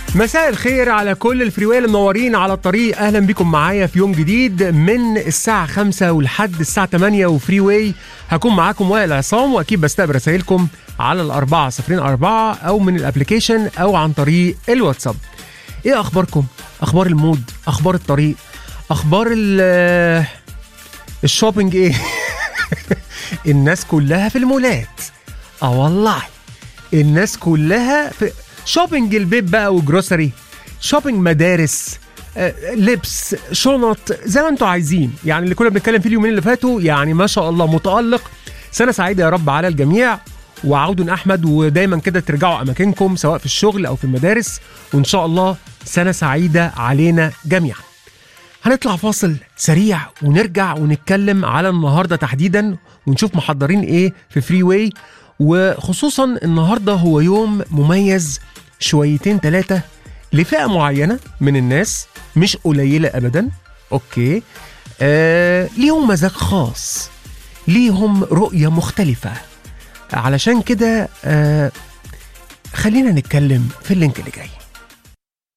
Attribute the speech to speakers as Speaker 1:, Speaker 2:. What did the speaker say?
Speaker 1: مساء الخير على كل الفريويل المنورين على الطريق اهلا بكم معايا في يوم جديد من الساعه 5 ولحد الساعه 8 وفري واي هكون معاكم وائل عصام واكيد بستقبل رسائلكم على الأربعة صفرين أربعة أو من الابلكيشن أو عن طريق الواتساب إيه أخباركم؟ أخبار المود؟ أخبار الطريق؟ أخبار ال الشوبينج إيه؟ الناس كلها في المولات اه والله الناس كلها في شوبينج البيت بقى وجروسري شوبينج مدارس آه، لبس شنط زي ما انتوا عايزين يعني اللي كنا بنتكلم فيه اليومين اللي فاتوا يعني ما شاء الله متألق سنة سعيدة يا رب على الجميع وعود أحمد ودايما كده ترجعوا أماكنكم سواء في الشغل أو في المدارس وإن شاء الله سنة سعيدة علينا جميعا هنطلع فاصل سريع ونرجع ونتكلم على النهارده تحديدا ونشوف محضرين ايه في فري واي وخصوصا النهارده هو يوم مميز شويتين ثلاثه لفئه معينه من الناس مش قليله ابدا اوكي آه ليهم مزاج خاص ليهم رؤيه مختلفه علشان كده آه خلينا نتكلم في اللينك اللي جاي